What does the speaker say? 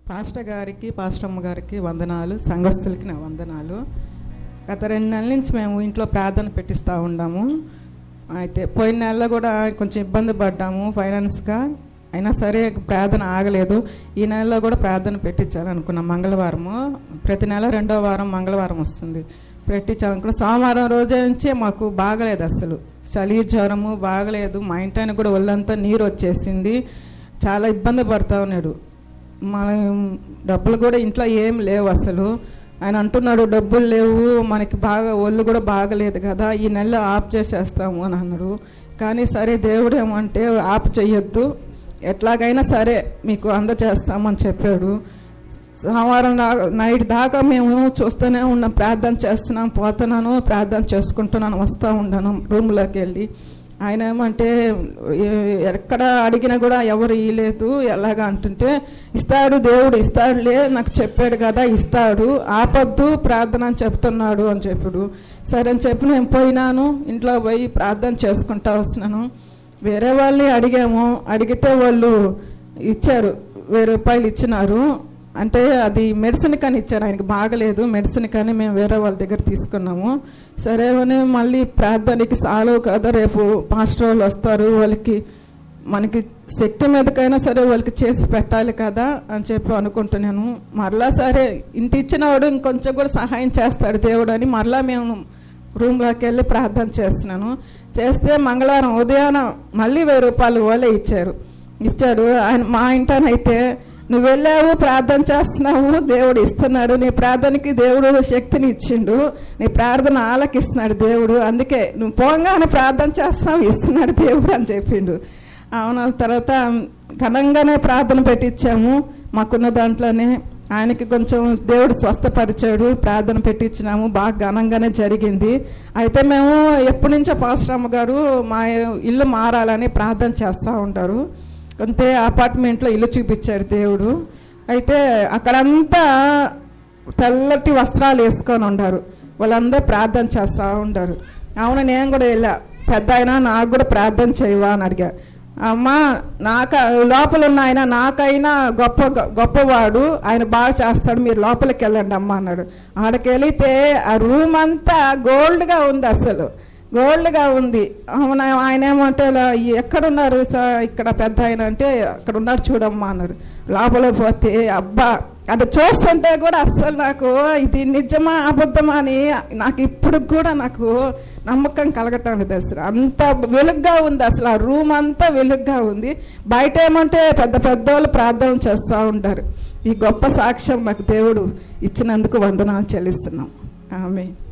pastor గారికి పాస్టమ్మ గారికి వందనాలు సంఘస్థులకి నా వందనాలు గత రెండు నెలల నుంచి మేము ఇంట్లో ప్రార్థన పెట్టిస్తూ ఉన్నాము అయితే పోయిన నెలలో కూడా కొంచెం ఇబ్బంది పడ్డాము ఫైనాన్స్గా అయినా సరే ప్రార్థన ఆగలేదు ఈ నెలలో కూడా ప్రార్థన పెట్టించాలనుకున్నాం మంగళవారము ప్రతి నెల రెండో వారం మంగళవారం వస్తుంది పెట్టించాలనుకున్న సోమవారం రోజే నుంచే మాకు బాగలేదు అసలు చలి జ్వరము బాగలేదు మా ఇంటానికి కూడా ఒళ్ళంతా నీరు వచ్చేసింది చాలా ఇబ్బంది పడతా ఉన్నాడు మన డబ్బులు కూడా ఇంట్లో ఏం లేవు అసలు ఆయన అంటున్నాడు డబ్బులు లేవు మనకి బాగా ఒళ్ళు కూడా బాగలేదు కదా ఈ నెల ఆఫ్ చేసేస్తాము అని అన్నాడు కానీ సరే దేవుడు ఏమంటే ఆఫ్ చెయ్యొద్దు ఎట్లాగైనా సరే మీకు అందచేస్తామని చెప్పాడు సోమవారం దా- నైట్ దాకా మేము చూస్తూనే ఉన్నాం ప్రార్థన చేస్తున్నాం పోతున్నాను ప్రార్థన చేసుకుంటున్నాను వస్తూ ఉన్నాను రూమ్లోకి వెళ్ళి ఆయన ఏమంటే ఏ- ఎక్కడ అడిగినా కూడా ఎవరు ఇయ్యలేదు ఎలాగా అంటుంటే ఇస్తాడు దేవుడు ఇస్తాడులే నాకు చెప్పాడు కదా ఇస్తాడు ఆపద్దు ప్రార్థన అని చెప్తున్నాడు అని చెప్పాడు సరే అని చెప్పి నేను పోయినాను ఇంట్లో పోయి ప్రార్థన చేసుకుంటా వస్తున్నాను వేరే వాళ్ళని అడిగాము అడిగితే వాళ్ళు ఇచ్చారు వెయ్యి రూపాయలు ఇచ్చినారు అంటే అది మెడిసిన్ కానీ ఇచ్చారు ఆయనకి బాగలేదు మెడిసిన్ కానీ మేము వేరే వాళ్ళ దగ్గర తీసుకున్నాము సరే అని మళ్ళీ ప్రార్థనకి సాలవు కదా రేపు పాస్టర్ వాళ్ళు వస్తారు వాళ్ళకి మనకి శక్తి మీదకైనా సరే వాళ్ళకి చేసి పెట్టాలి కదా అని చెప్పి అనుకుంటున్నాను మరలా సరే ఇంత ఇచ్చినవాడు ఇంకొంచెం కూడా సహాయం చేస్తాడు దేవుడు అని మరలా మేము రూమ్లోకి వెళ్ళి ప్రార్థన చేస్తున్నాను చేస్తే మంగళవారం ఉదయాన మళ్ళీ వెయ్యి రూపాయలు వాళ్ళే ఇచ్చారు ఇచ్చాడు ఆయన మా ఇంటనైతే నువ్వు వెళ్ళావు ప్రార్థన చేస్తున్నావు దేవుడు ఇస్తున్నాడు నీ ప్రార్థనకి దేవుడు శక్తిని ఇచ్చిండు నీ ప్రార్థన ఆలకిస్తున్నాడు దేవుడు అందుకే నువ్వు పోగానే ప్రార్థన చేస్తున్నావు ఇస్తున్నాడు దేవుడు అని చెప్పిండు అవున తర్వాత ఘనంగానే ప్రార్థన పెట్టించాము మాకున్న దాంట్లోనే ఆయనకి కొంచెం దేవుడు స్వస్థపరిచాడు ప్రార్థన పెట్టించినాము బాగా ఘనంగానే జరిగింది అయితే మేము ఎప్పటి నుంచో పాశ్రమ గారు మా ఇల్లు మారాలని ప్రార్థన చేస్తూ ఉంటారు అంతే అపార్ట్మెంట్లో ఇల్లు చూపించాడు దేవుడు అయితే అక్కడంతా తెల్లటి వస్త్రాలు వేసుకొని ఉండారు వాళ్ళందరూ ప్రార్థన చేస్తూ ఉంటారు అవును నేను కూడా వెళ్ళా పెద్ద అయినా నాకు కూడా ప్రార్థన చేయవా అని అడిగా అమ్మా నాక లోపల ఉన్న ఆయన నాకైనా గొప్ప గొప్పవాడు ఆయన బాగా చేస్తాడు మీరు లోపలికి వెళ్ళండి అమ్మ అన్నాడు ఆడకి వెళితే ఆ రూమ్ అంతా గోల్డ్గా ఉంది అసలు గోల్డ్గా ఉంది అవును ఆయన ఏమంటే ఇలా, ఎక్కడున్నారు సార్ ఇక్కడ పెద్ద ఆయన అంటే అక్కడ ఉన్నారు చూడమ్మా అన్నాడు లోపల పోతే అబ్బా అది చూస్తుంటే కూడా అస్సలు నాకు ఇది నిజమా అబద్ధమా అని నాకు ఇప్పుడు కూడా నాకు నమ్మకం కలగటం లేదు అసలు అంత వెలుగ్గా ఉంది అసలు ఆ రూమ్ అంతా వెలుగ్గా ఉంది బయట ఏమంటే పెద్ద పెద్ద వాళ్ళు ప్రార్థన చేస్తూ ఉంటారు ఈ గొప్ప సాక్ష్యం మాకు దేవుడు ఇచ్చినందుకు వందనాలు చెల్లిస్తున్నాం ఆమె